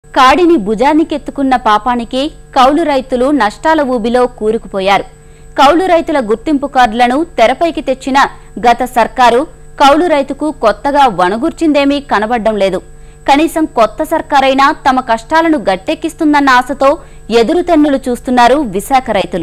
కాడిని భుజానికెత్తుకున్న పాపానికి కౌలు రైతులు నష్టాల ఊబిలో కూరుకుపోయారు కౌలు రైతుల గుర్తింపు కార్డులను తెరపైకి తెచ్చిన గత సర్కారు కౌలు రైతుకు కొత్తగా వణగుర్చిందేమీ కనబడ్డం లేదు కనీసం కొత్త సర్కారైనా తమ కష్టాలను గట్టెక్కిస్తుందన్న ఆశతో ఎదురుతెన్నులు చూస్తున్నారు విశాఖ రైతులు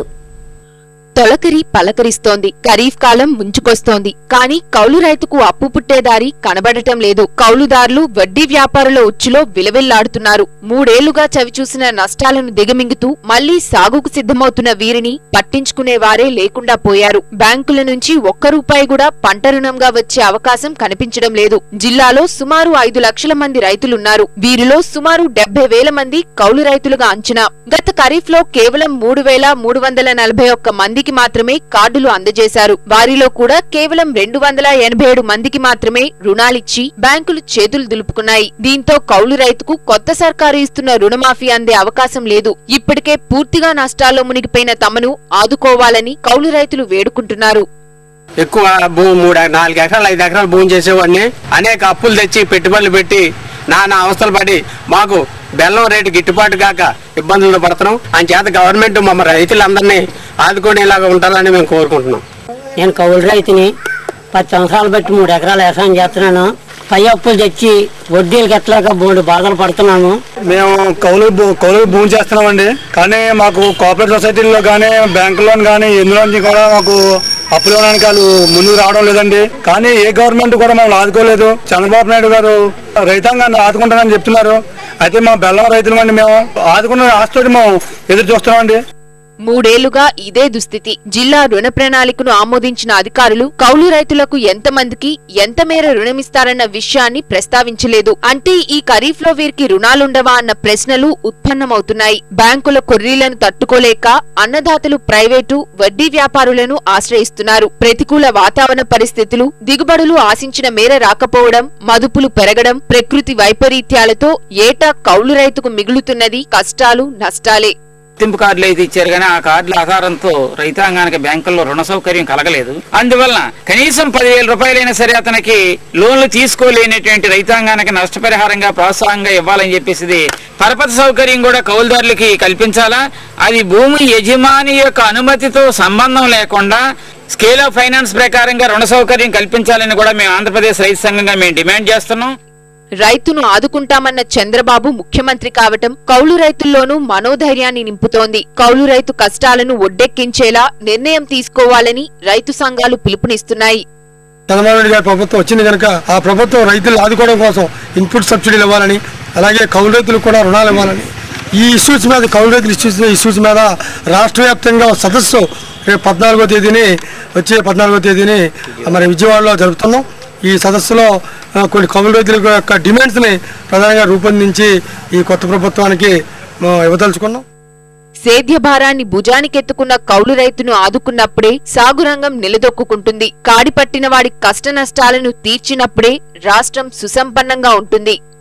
తొలకరి పలకరిస్తోంది ఖరీఫ్ కాలం ముంచుకొస్తోంది కానీ కౌలు రైతుకు అప్పు పుట్టేదారి కనబడటం లేదు కౌలుదారులు వడ్డీ వ్యాపారుల ఉచ్చులో విలవిల్లాడుతున్నారు మూడేళ్లుగా చవిచూసిన నష్టాలను దిగమింగుతూ మళ్లీ సాగుకు సిద్ధమవుతున్న వీరిని పట్టించుకునేవారే లేకుండా పోయారు బ్యాంకుల నుంచి ఒక్క రూపాయి కూడా పంట రుణంగా వచ్చే అవకాశం కనిపించడం లేదు జిల్లాలో సుమారు ఐదు లక్షల మంది రైతులున్నారు వీరిలో సుమారు డెబ్బై వేల మంది కౌలు రైతులుగా అంచనా గత ఖరీఫ్ లో కేవలం మూడు వేల మూడు వందల నలభై ఒక్క మందికి మాత్రమే కార్డులు అందజేశారు వారిలో కూడా కేవలం రెండు వందల ఎనభై ఏడు మందికి మాత్రమే రుణాలిచ్చి బ్యాంకులు చేతులు దులుపుకున్నాయి దీంతో కౌలు రైతుకు కొత్త సర్కారు ఇస్తున్న రుణమాఫీ అందే అవకాశం లేదు ఇప్పటికే పూర్తిగా నష్టాల్లో మునిగిపోయిన తమను ఆదుకోవాలని కౌలు రైతులు వేడుకుంటున్నారు ఎక్కువ భూమి మూడు నాలుగు ఎకరాలు ఐదు ఎకరాలు భూమి చేసేవాడిని అనేక అప్పులు తెచ్చి పెట్టుబడులు పెట్టి నానా అవస్థలు పడి మాకు బెల్లం రేటు గిట్టుబాటు కాక ఇబ్బందులు పడుతున్నాం అని చేత గవర్నమెంట్ మమ్మ రైతులందరినీ ఆదుకునేలాగా ఉండాలని మేము కోరుకుంటున్నాం నేను కౌలు రైతుని పది సంవత్సరాలు బట్టి మూడు ఎకరాలు వ్యవసాయం చేస్తున్నాను పై అప్పులు తెచ్చి వడ్డీలు ఎట్లాగా మూడు బాధలు పడుతున్నాను మేము కౌలు భూ- కౌలు భూమి చేస్తున్నామండి కానీ మాకు కోఆపరేటివ్ సొసైటీలో కానీ బ్యాంకులో కానీ ఎందులో నుంచి కూడా మాకు అప్పులు ఇవ్వడానికి వాళ్ళు ముందుకు రావడం లేదండి కానీ ఏ గవర్నమెంట్ కూడా మమ్మల్ని ఆదుకోలేదు చంద్రబాబు నాయుడు గారు రైతాంగాన్ని ఆదుకుంటానని చెప్తున్నారు అయితే మా బెల్లం రైతులమండి మేము ఆదుకున్న ఆశతోటి మేము ఎదురు చూస్తున్నామండి మూడేళ్లుగా ఇదే దుస్థితి జిల్లా రుణ ప్రణాళికను ఆమోదించిన అధికారులు కౌలు రైతులకు ఎంతమందికి ఎంత మేర రుణమిస్తారన్న విషయాన్ని ప్రస్తావించలేదు అంటే ఈ ఖరీఫ్ లో వీరికి రుణాలుండవా అన్న ప్రశ్నలు ఉత్పన్నమవుతున్నాయి బ్యాంకుల కొర్రీలను తట్టుకోలేక అన్నదాతలు ప్రైవేటు వడ్డీ వ్యాపారులను ఆశ్రయిస్తున్నారు ప్రతికూల వాతావరణ పరిస్థితులు దిగుబడులు ఆశించిన మేర రాకపోవడం మదుపులు పెరగడం ప్రకృతి వైపరీత్యాలతో ఏటా కౌలు రైతుకు మిగులుతున్నది కష్టాలు నష్టాలే గుర్తింపు కార్డులు అయితే ఇచ్చారు కానీ ఆ కార్డుల ఆధారంతో రైతాంగానికి బ్యాంకుల్లో రుణ సౌకర్యం కలగలేదు అందువలన కనీసం పదివేల రూపాయలైనా సరే అతనికి లోన్లు తీసుకోలేనటువంటి రైతాంగానికి నష్టపరిహారంగా ప్రోత్సాహంగా ఇవ్వాలని చెప్పేసి పరపతి సౌకర్యం కూడా కౌలుదారులకి కల్పించాలా అది భూమి యజమాని యొక్క అనుమతితో సంబంధం లేకుండా స్కేల్ ఆఫ్ ఫైనాన్స్ ప్రకారంగా రుణ సౌకర్యం కల్పించాలని కూడా మేము ఆంధ్రప్రదేశ్ రైతు సంఘంగా మేము డిమాండ్ చేస్తున్నాం రైతును ఆదుకుంటామన్న చంద్రబాబు ముఖ్యమంత్రి కావటం కౌలు రైతుల్లోనూ మనోధైర్యాన్ని నింపుతోంది కౌలు రైతు కష్టాలను ఒడ్డెక్కించేలా నిర్ణయం తీసుకోవాలని రైతు సంఘాలు పిలుపునిస్తున్నాయి చంద్రబాబు నాయుడు గారి ప్రభుత్వం వచ్చింది కనుక ఆ ప్రభుత్వం రైతులు ఆదుకోవడం కోసం ఇన్పుట్ సబ్సిడీలు ఇవ్వాలని అలాగే కౌలు రైతులకు కూడా రుణాలు ఇవ్వాలని ఈ ఇష్యూస్ మీద కౌలు రైతులు ఇష్యూస్ ఇష్యూస్ మీద రాష్ట్ర వ్యాప్తంగా ఒక సదస్సు రేపు పద్నాలుగో తేదీని వచ్చే పద్నాలుగో తేదీని మరి విజయవాడలో జరుపుతున్నాం ఈ సదస్సులో ఆ, కొన్ని కౌలు రైతుల యొక్క డిమాండ్స్ని ప్రధానంగా రూపొందించి ఈ కొత్త ప్రభుత్వానికి ఆ, ఇవ్వదలుచుకున్నాం సేద్య భారాన్ని భుజానికెత్తుకున్న కౌలు రైతును ఆదుకున్నప్పుడే సాగురంగం నిలదొక్కుంటుంది కాడిపట్టిన వాడి కష్ట నష్టాలను తీర్చినప్పుడే రాష్ట్రం సుసంపన్నంగా ఉంటుంది